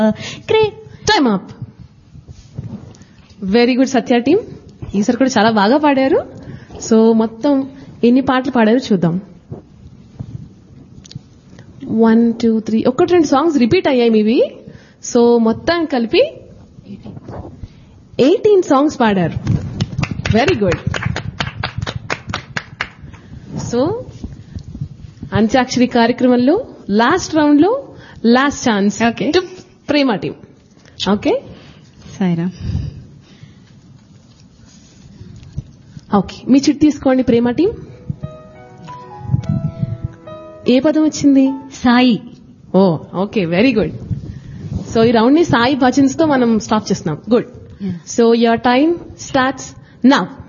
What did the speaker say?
Great time up very good Satya team ఈసారి కూడా చాలా బాగా పాడారు సో మొత్తం ఎన్ని పాటలు పాడారో చూద్దాం వన్ టూ త్రీ ఒకటి రెండు సాంగ్స్ రిపీట్ అయ్యాయి మీవి సో మొత్తం కలిపి ఎయిటీన్ సాంగ్స్ పాడారు వెరీ గుడ్ సో అంత్యాక్షరి కార్యక్రమంలో లాస్ట్ రౌండ్ లో last chance Okay. To Prema team okay Saira okay మీ చిట్ తీసుకోండి ప్రేమ టీం ఏ పదం వచ్చింది సాయి ఓ ఓకే వెరీ గుడ్ సో ఈ రౌండ్ ని సాయి భజన్స్ తో మనం స్టాప్ చేస్తున్నాం good so your time starts now